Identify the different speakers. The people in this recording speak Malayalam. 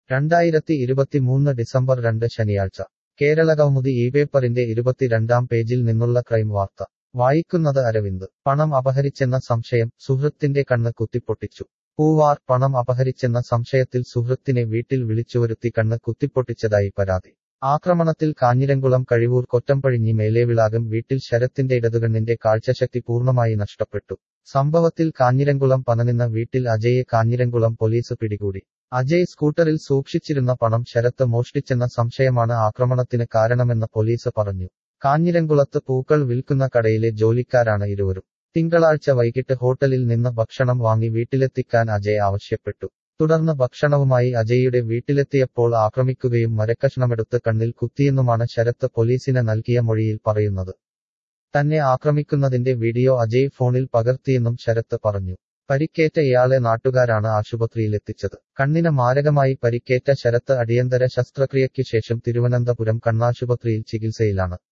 Speaker 1: രണ്ടായിരത്തി ഇരുപത്തിമൂന്ന് ഡിസംബർ രണ്ട് ശനിയാഴ്ച കേരളകൗമുദി ഈ പേപ്പറിന്റെ ഇരുപത്തിരണ്ടാം പേജിൽ നിന്നുള്ള ക്രൈം വാർത്ത വായിക്കുന്നത് അരവിന്ദ് പണം അപഹരിച്ചെന്ന സംശയം സുഹൃത്തിന്റെ കണ്ണ് കുത്തിപ്പൊട്ടിച്ചു പൂവാർ പണം അപഹരിച്ചെന്ന സംശയത്തിൽ സുഹൃത്തിനെ വീട്ടിൽ വിളിച്ചുവരുത്തി കണ്ണ് കുത്തിപ്പൊട്ടിച്ചതായി പരാതി ആക്രമണത്തിൽ കാഞ്ഞിരംകുളം കഴിവൂർ കൊറ്റംപഴിഞ്ഞി മേലേവിളാകം വീട്ടിൽ ശരത്തിന്റെ ഇടതുകണ്ണിന്റെ കാഴ്ചശക്തി പൂർണ്ണമായി നഷ്ടപ്പെട്ടു സംഭവത്തിൽ കാഞ്ഞിരംകുളം പനനിന്ന വീട്ടിൽ അജയെ കാഞ്ഞിരംകുളം പോലീസ് പിടികൂടി അജയ് സ്കൂട്ടറിൽ സൂക്ഷിച്ചിരുന്ന പണം ശരത്ത് മോഷ്ടിച്ചെന്ന സംശയമാണ് ആക്രമണത്തിന് കാരണമെന്ന് പോലീസ് പറഞ്ഞു കാഞ്ഞിരംകുളത്ത് പൂക്കൾ വിൽക്കുന്ന കടയിലെ ജോലിക്കാരാണ് ഇരുവരും തിങ്കളാഴ്ച വൈകിട്ട് ഹോട്ടലിൽ നിന്ന് ഭക്ഷണം വാങ്ങി വീട്ടിലെത്തിക്കാൻ അജയ് ആവശ്യപ്പെട്ടു തുടർന്ന് ഭക്ഷണവുമായി അജയ്യുടെ വീട്ടിലെത്തിയപ്പോൾ ആക്രമിക്കുകയും മരക്കഷ്ണമെടുത്ത് കണ്ണിൽ കുത്തിയെന്നുമാണ് ശരത്ത് പോലീസിന് നൽകിയ മൊഴിയിൽ പറയുന്നത് തന്നെ ആക്രമിക്കുന്നതിന്റെ വീഡിയോ അജയ് ഫോണിൽ പകർത്തിയെന്നും ശരത്ത് പറഞ്ഞു പരിക്കേറ്റ ഇയാളെ നാട്ടുകാരാണ് ആശുപത്രിയിലെത്തിച്ചത് കണ്ണിന് മാരകമായി പരിക്കേറ്റ ശരത്ത് അടിയന്തര ശസ്ത്രക്രിയയ്ക്കു ശേഷം തിരുവനന്തപുരം കണ്ണാശുപത്രിയിൽ ചികിത്സയിലാണ്